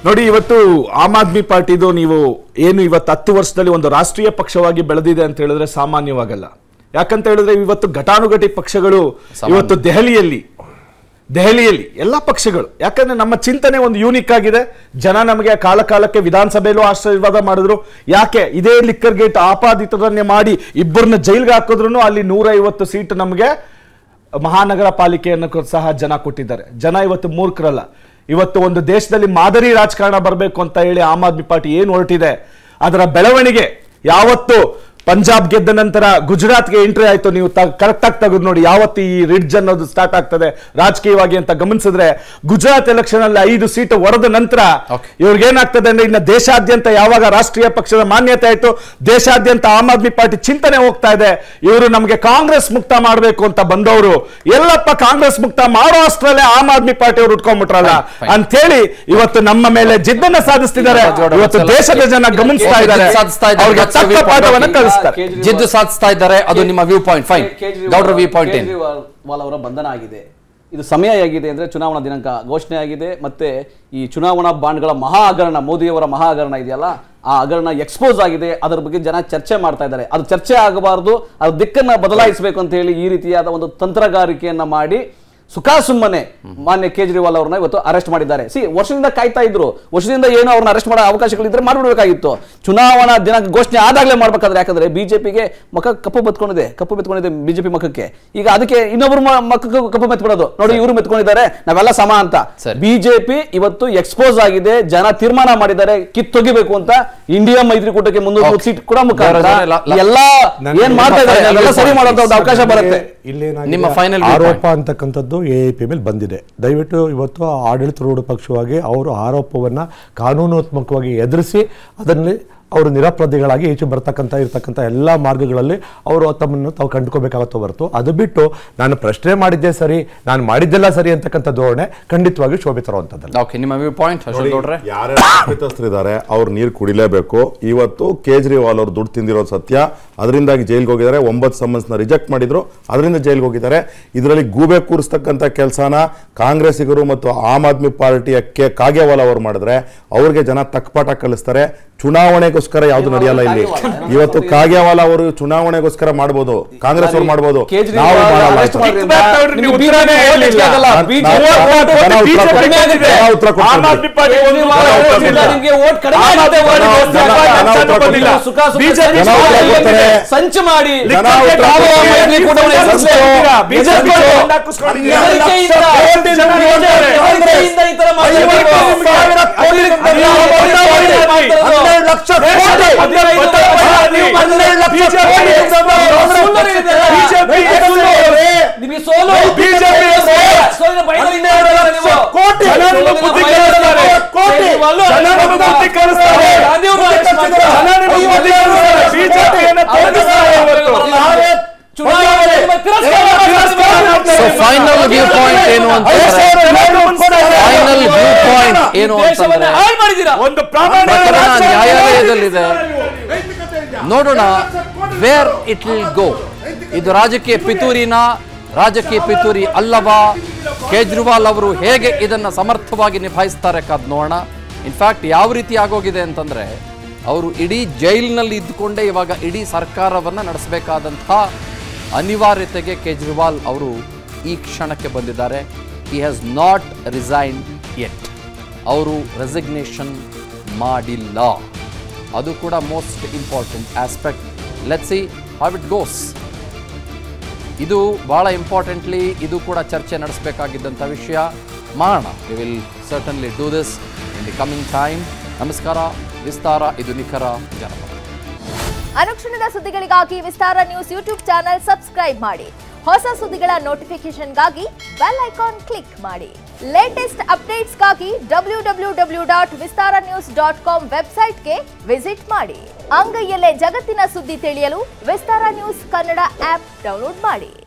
ನೋಡಿ ಇವತ್ತು ಆಮ್ ಆದ್ಮಿ ಪಾರ್ಟಿದು ನೀವು ಏನು ಇವತ್ತು ಹತ್ತು ವರ್ಷದಲ್ಲಿ ಒಂದು ರಾಷ್ಟ್ರೀಯ ಪಕ್ಷವಾಗಿ ಬೆಳೆದಿದೆ ಅಂತ ಹೇಳಿದ್ರೆ ಸಾಮಾನ್ಯವಾಗಲ್ಲ ಯಾಕಂತ ಹೇಳಿದ್ರೆ ಇವತ್ತು ಘಟಾನುಘಟಿ ಪಕ್ಷಗಳು ಇವತ್ತು ದೆಹಲಿಯಲ್ಲಿ ದೆಹಲಿಯಲ್ಲಿ ಎಲ್ಲ ಪಕ್ಷಗಳು ಯಾಕಂದ್ರೆ ನಮ್ಮ ಚಿಂತನೆ ಒಂದು ಯೂನಿಕ್ ಆಗಿದೆ ಜನ ನಮಗೆ ಕಾಲ ಕಾಲಕ್ಕೆ ವಿಧಾನಸಭೆಯಲ್ಲೂ ಆಶೀರ್ವಾದ ಮಾಡಿದ್ರು ಯಾಕೆ ಇದೇ ಲಿಕ್ಕರ್ ಗೇಟ್ ಆಪಾದಿತರನ್ನೇ ಮಾಡಿ ಇಬ್ಬರನ್ನ ಜೈಲ್ಗೆ ಹಾಕಿದ್ರು ಅಲ್ಲಿ ನೂರ ಐವತ್ತು ಸೀಟ್ ನಮಗೆ ಮಹಾನಗರ ಪಾಲಿಕೆಯನ್ನು ಕೊ- ಸಹ ಜನ ಕೊಟ್ಟಿದ್ದಾರೆ ಜನ ಇವತ್ತು ಮೂರ್ಖರಲ್ಲ ಇವತ್ತು ಒಂದು ದೇಶದಲ್ಲಿ ಮಾದರಿ ರಾಜಕಾರಣ ಬರಬೇಕು ಅಂತ ಹೇಳಿ ಆಮ್ ಆದ್ಮಿ ಪಾರ್ಟಿ ಏನು ಹೊರಟಿದೆ ಅದರ ಬೆಳವಣಿಗೆ ಯಾವತ್ತು ಪಂಜಾಬ್ ಗೆದ್ದ ನಂತರ ಗುಜರಾತ್ಗೆ ಎಂಟ್ರಿ ಆಯ್ತು ನೀವು ಕರೆಕ್ಟ್ ಆಗಿ ತೆಗೆದು ನೋಡಿ ಯಾವತ್ತು ಈ ರಿಡ್ಜ್ ಅನ್ನೋದು ಸ್ಟಾರ್ಟ್ ಆಗ್ತದೆ ರಾಜಕೀಯವಾಗಿ ಅಂತ ಗಮನಿಸಿದ್ರೆ ಗುಜರಾತ್ ಎಲೆಕ್ಷನ್ ಅಲ್ಲಿ ಐದು ಸೀಟ್ ಹೊರದ ನಂತರ Okay. ಇವ್ರಿಗೆ ಏನಾಗ್ತದೆ ಅಂದ್ರೆ ಇನ್ನ ದೇಶಾದ್ಯಂತ ಯಾವಾಗ ರಾಷ್ಟ್ರೀಯ ಪಕ್ಷದ ಮಾನ್ಯತೆ ಆಯ್ತು ದೇಶಾದ್ಯಂತ ಆಮ್ ಆದ್ಮಿ ಪಾರ್ಟಿ ಚಿಂತನೆ ಹೋಗ್ತಾ ಇದೆ ಇವರು ನಮಗೆ ಕಾಂಗ್ರೆಸ್ ಮುಕ್ತ ಮಾಡಬೇಕು ಅಂತ ಬಂದವರು ಎಲ್ಲಪ್ಪ ಕಾಂಗ್ರೆಸ್ ಮುಕ್ತ ಮಾಡೋ ಅಷ್ಟರಲ್ಲೇ ಆಮ್ ಆದ್ಮಿ ಪಾರ್ಟಿ ಅವರು ಉಟ್ಕೊಂಡ್ಬಿಟ್ರಲ್ಲ Fine, fine. ಅಂತೇಳಿ ಇವತ್ತು ನಮ್ಮ ಮೇಲೆ ಜಿದ್ದನ್ನ ಸಾಧಿಸ್ತಿದ್ದಾರೆ ಜೋಡ ಇವತ್ತು ಮತ್ಸಲ. ದೇಶದ ಜನ ಗಮನಿಸ್ತಾ ಇದ್ದಾರೆ ಸಾಧಿಸ್ತಾ ಇದ್ದಾರೆ. ಅವ್ರಿಗೆ That's the ತಕ್ಕ viewpoint. ಪಾಠವನ್ನ Okay. ಕಲಿಸ್ತಾರೆ ಕೇಜ್ರಿವಾಲ್- ಜಿದ್ದು ಸಾಧಿಸ್ತಾ ಇದ್ದಾರೆ ಅದು ನಿಮ್ಮ ವ್ಯೂ ಪಾಯಿಂಟ್ ಫೈನ್ ಕೇಜ್ರಿವಾಲ್- ಗೌಡ್ರ ವ್ಯೂ ಪಾಯಿಂಟ್ ಏನು ಕೇಜ್ರಿವಾಲ್ ಅವರ ಬಂಧನ ಆಗಿದೆ ಇದು ಸಮಯ ಹೇಗಿದೆ ಅಂದ್ರೆ ಚುನಾವಣಾ ದಿನಾಂಕ ಘೋಷಣೆ ಆಗಿದೆ ಮತ್ತೆ ಈ ಚುನಾವಣಾ ಬಾಂಡ್ಗಳ ಮಹಾ ಹಗರಣ ಮೋದಿಯವರ ಮಹಾ ಹಗರಣ ಇದೆಯಲ್ಲ ಆ ಹಗರಣ ಎಕ್ಸ್ಪೋಸ್ ಆಗಿದೆ ಅದರ ಬಗ್ಗೆ ಜನ ಚರ್ಚೆ ಮಾಡ್ತಾ ಇದ್ದಾರೆ ಅದು ಚರ್ಚೆ ಆಗಬಾರದು ಅದ್ರ ದಿಕ್ಕನ್ನ ಬದಲಾಯಿಸಬೇಕು ಅಂತ ಹೇಳಿ ಈ ರೀತಿಯಾದ ಒಂದು ತಂತ್ರಗಾರಿಕೆಯನ್ನ ಮಾಡಿ ಸುಖಾಸುಮ್ಮನೆ ಮಾನ್ಯ ಕೇಜ್ರಿವಾಲ್ ಅವ್ರನ್ನ ಇವತ್ತು ಅರೆಸ್ಟ್ ಮಾಡಿದ್ದಾರೆ ಸಿ ವರ್ಷದಿಂದ ಕಾಯ್ತಾ ಇದ್ರು ವರ್ಷದಿಂದ ಏನು ಅವ್ರನ್ನ ಅರೆಸ್ಟ್ ಮಾಡೋ ಅವಕಾಶಗಳಿದ್ರೆ ಮಾಡ್ಬಿಡ್ಬೇಕಾಗಿತ್ತು ಚುನಾವಣಾ ದಿನಾಂಕ ಘೋಷಣೆ ಆದಾಗಲೇ ಮಾಡ್ಬೇಕಾದ್ರೆ ಯಾಕಂದ್ರೆ ಬಿಜೆಪಿಗೆ ಮಖ ಕಪ್ಪು ಬತ್ಕೊಂಡಿದೆ ಕಪ್ಪು ಬೆತ್ಕೊಂಡಿದೆ ಬಿಜೆಪಿ ಮಖಕ್ಕೆ ಈಗ ಅದಕ್ಕೆ ಇನ್ನೊಬ್ರು ಮ- ಮಖಕ್ಕೆ ಕಪ್ಪು ಮೆತ್ಬಿಡೋದು ನೋಡಿ ಇವರು ಮೆತ್ಕೊಂಡಿದ್ದಾರೆ ನಾವೆಲ್ಲ ಸಮ ಅಂತ ಸರಿ. ಬಿಜೆಪಿ ಇವತ್ತು ಎಕ್ಸ್ಪೋಸ್ ಆಗಿದೆ ಜನ ತೀರ್ಮಾನ ಮಾಡಿದ್ದಾರೆ ಕಿತ್ತೊಗಿಬೇಕು ಅಂತ ಇಂಡಿಯಾ ಮೈತ್ರಿಕೂಟಕ್ಕೆ ಮುನ್ನೂರ Okay. ಸೀಟ್ ಕೂಡ ಮುಖಾಂತರ ಬೇರೆ ಲ- ಲ- ಎಲ್ಲ ಏನ್ ಮಾಡ್ತಾ ಇದ್ದಾರೆ ಅದೆಲ್ಲ ಸರಿ ಮಾಡುವಂತ ಒಂದು ಅವಕಾಶ ಬರುತ್ತೆ ಇಲ್ಲೇನಾಗಿದೆ ನಿಮ್ಮ final view ಆರೋಪ ಅಂತಕ್ಕಂಥದ್ದು ಎ ಪಿ ಮೇಲೆ ಬಂದಿದೆ ದಯವಿಟ್ಟು ಇವತ್ತು ಆಡಳಿತಾರೂಢ ಪಕ್ಷವಾಗಿ ಅವರು ಆರೋಪವನ್ನ ಕಾನೂನಾತ್ಮಕವಾಗಿ ಎದುರಿಸಿ ಅದರಲ್ಲಿ ಅವರು ನಿರಪರಾಧಿಗಳಾಗಿ ಈಚೆ ಬರ್ತಕ್ಕಂಥ ಇರ್ತಕ್ಕಂಥ ಎಲ್ಲ ಮಾರ್ಗಗಳಲ್ಲಿ ಅವರು ತಮ್ಮನ್ನು ತಾವು ಕಂಡುಕೋಬೇಕಾಗತ್ತೋ ಹೊರತು ಅದು ಬಿಟ್ಟು ನಾನು ಪ್ರಶ್ನೆ ಮಾಡಿದ್ದೆ ಸರಿ ನಾನು ಮಾಡಿದ್ದೆಲ್ಲ ಸರಿ ಅಂತಕ್ಕಂಥ ಧೋರಣೆ ಖಂಡಿತವಾಗಿ ಶೋಭೆ ತರುವಂಥದ್ದಲ್ಲ ಓಕೆ ನಿಮ್ಮ ವ್ಯೂ ಪಾಯಿಂಟ್ ಅಶೋಕ್ ಗೌಡ್ರೆ ಯಾರ್ಯಾರು ತಪ್ಪಿತಸ್ಥರಿದ್ದಾರೆ ಅವ್ರು ನೀರು ಕುಡಿಲೇಬೇಕು ಇವತ್ತು ಕೇಜ್ರಿವಾಲ್ ಅವ್ರು ದುಡ್ಡು ತಿಂದಿರೋದು ಸತ್ಯ ಅದರಿಂದಾಗಿ ಜೈಲ್ಗೆ ಹೋಗಿದ್ದಾರೆ ಒಂಬತ್ತು ಸಮನ್ಸ್ನ ರಿಜೆಕ್ಟ್ ಮಾಡಿದ್ರು ಅದರಿಂದ ಜೈಲ್ಗೆ ಹೋಗಿದ್ದಾರೆ ಇದರಲ್ಲಿ ಗೂಬೆ ಕೂರಿಸ್ತಕ್ಕಂಥ ಕೆಲಸನ ಕಾಂಗ್ರೆಸ್ಸಿಗರು ಮತ್ತು ಆಮ್ ಆದ್ಮಿ ಪಾರ್ಟಿಯ ಕೆ ಕಾಗೇವಾಲ್ ಅವರು ಮಾಡಿದ್ರೆ ಅವ್ರಿಗೆ ಜನ ತಕ್ಕಪಾಠ ಕಲಿಸ್ತಾರೆ ಚುನಾವಣೆಗೋಸ್ಕರ ಯಾವ್ದು ನಡೆಯಲ್ಲ ಇಲ್ಲಿ ಇವತ್ತು ಕಾಗೇವಾಲ್ ಅವರು ಚುನಾವಣೆಗೋಸ್ಕರ ಮಾಡ್ಬೋದು ಕಾಂಗ್ರೆಸ್ ಅವ್ರು ಮಾಡ್ಬೋದು ನಾವು ಕೇಜ್ರಿವಾಲ್ ಮಾಡಲ್ಲ ಅರೆಸ್ಟ್ ಇದು. ಮಾಡೋದ್ರಿಂದ ಕಿಕ್ ಬ್ಯಾಕ್ ನಿಮ್ಗೆ ಉತ್ತರನೇ BJP ಹೇಳಿಲ್ಲ. ಆಗಲ್ಲ. ನಾನು- BJP ನಾನು- vote ಜನ ಉತ್ತರ BJP ಕೊಡ್ತಾರೆ. ಕಡಿಮೆ ಆಗಿದೆ. ಜನ ಉತ್ತರ ಕೊಡ್ತಾರೆ. ಆಮ್ ಆದ್ಮಿ ಪಾರ್ಟಿ ಒಂದು ಕೇಜ್ರಿವಾಲ್ ವಾರ vote ಹೋಗಿಲ್ಲ. ಇಲ್ಲ, ನಿಮ್ಗೆ vote ಕಡಿಮೆ ಆಮ್ ಆಗಿದೆ, ಆದ್ಮಿ vote ಪಾರ್ಟಿ ಜಾಸ್ತಿ ಜನ- ಆಗಿದೆ. ಜನ ಉತ್ತರ ಬಂದಿಲ್ಲ. ಕೊಟ್ಟಿಲ್ಲ. ಸುಖ ಸುಖ BJP ಸಂಚು ಜನ ಉತ್ತರ ಮಾಡಿ, ಕೊಡ್ತಾರೆ. ಸಂಚು ಮಾಡಿ ಜನ ಲಿಕ್ಕರ್ಗೆ ಉತ್ತರ ಕಾವು ಕೊಡ್ತಾರೆ. ಮೈತ್ರಿಕೂಟವನ್ನು ಎದುರಿಸ್ಲಿಲ್ಲ. ಬಿಜೆಪಿ ಹೆದರಿಕೆಯಿಂದ- ಹೆದರಿಕೆಯಿಂದ ಈ ತರ ಮಾಡ್ತಿದ್ದಾರೆ. ಹನ್ನೆರಡು ಲಕ್ಷ ಕೋಟಿ. ಹನ್ನೆರಡು ಲಕ್ಷ ಕೋಟಿ. ನಿಮಗೆ ಸೋಲು ಬಿಜೆಪಿ ಸೋಲಿನ ಭಯದಲ್ಲಿ ಹನ್ನೆರಡು ಲಕ್ಷ ನೀವು. ಕೋಟಿ. ಜನರನ್ನು ಬುದ್ಧಿ ಕಲಿಸ್ತಾರೆ. ಕೋಟಿ. ಜನರನ್ನು ಬುದ್ಧಿ ಕಲಿಸ್ತಾರೆ. ಜನ ನಿಮಗೆ ಬುದ್ಧಿ ಕಲಿಸ್ತಾರೆ. ಬಿಜೆಪಿಯನ್ನು ತೋರಿಸ್ತಾರೆ ಇವತ್ತು. ನಾವೇ ಚುನಾವಣೆ ತಿರಸ್ಕಾರ ಮಾಡಿ. ಸೊ ಫೈನಲ್ ವ್ಯೂ ಪಾಯಿಂಟ್ ಏನು ಅಂತಂದ್ರೆ ಫೈನಲ್ ವ್ಯೂ ಪಾಯಿಂಟ್ ಏನು ದೇಶವನ್ನ ಅಂತಂದ್ರೆ ಹಾಳು ಮಾಡಿದ್ದೀರಾ ಒಂದು ಪ್ರಾಮಾಣಿಕ ಪ್ರಕರಣ ರಾಜಕಾರಣ ನ್ಯಾಯಾಲಯದಲ್ಲಿದೆ ನೋಡೋಣ ವೇರ್ ಇಟ್ ವಿಲ್ ಗೋ ಇದು ರಾಜಕೀಯ ಪಿತೂರಿನ ರಾಜಕೀಯ ಪಿತೂರಿ ಅಲ್ಲವಾ ಕೇಜ್ರಿವಾಲ್ ಅವರು ಹೇಗೆ ಇದನ್ನ ಸಮರ್ಥವಾಗಿ ನಿಭಾಯಿಸ್ತಾರೆ ಕಾದ್ ನೋಡೋಣ ಇನ್ಫ್ಯಾಕ್ಟ್ ಯಾವ ರೀತಿ ಆಗೋಗಿದೆ ಅಂತಂದ್ರೆ ಅವರು ಇಡೀ ಜೈಲಿನಲ್ಲಿ ಇದ್ದುಕೊಂಡೇ ಇವಾಗ ಇಡೀ ಸರ್ಕಾರವನ್ನ ನಡೆಸಬೇಕಾದಂತಹ ಅನಿವಾರ್ಯತೆಗೆ ಕೇಜ್ರಿವಾಲ್ ಅವರು ಈ ಕ್ಷಣಕ್ಕೆ ಬಂದಿದ್ದಾರೆ he has not resign yet ಅವರು ರೆಸಿಗ್ನೇಷನ್ ಮಾಡಿಲ್ಲ ಅದು ಕೂಡ most important aspect let see how it goes ಇದು ಭಾಳ ಇಂಪಾರ್ಟೆಂಟ್ಲಿ ಇದು ಕೂಡ ಚರ್ಚೆ ನಡೆಸಬೇಕಾಗಿದ್ದಂಥ ವಿಷಯ ಮಾಡೋಣ we will certainly do this in the coming time ನಮಸ್ಕಾರ ವಿಸ್ತಾರ ಇದು ನಿಖರ ಜನಪದ ಅನುಕ್ಷಣದ ಸುದ್ದಿಗಳಿಗಾಗಿ Vistara news YouTube channel subscribe ಮಾಡಿ ಹೊಸ ಸುದ್ದಿಗಳ ನೋಟಿಫಿಕೇಶನ್ಗಾಗಿ ಬೆಲ್ ಐಕಾನ್ ಕ್ಲಿಕ್ ಮಾಡಿ ಲೇಟೆಸ್ಟ್ ಅಪ್ಡೇಟ್ಸ್ಗಾಗಿ W W W dot Vistara news dot com ವೆಬ್ಸೈಟ್ಗೆ ವಿಸಿಟ್ ಮಾಡಿ ಅಂಗೈಯಲ್ಲೇ ಜಗತ್ತಿನ ಸುದ್ದಿ ತಿಳಿಯಲು Vistara news Kannada app download ಮಾಡಿ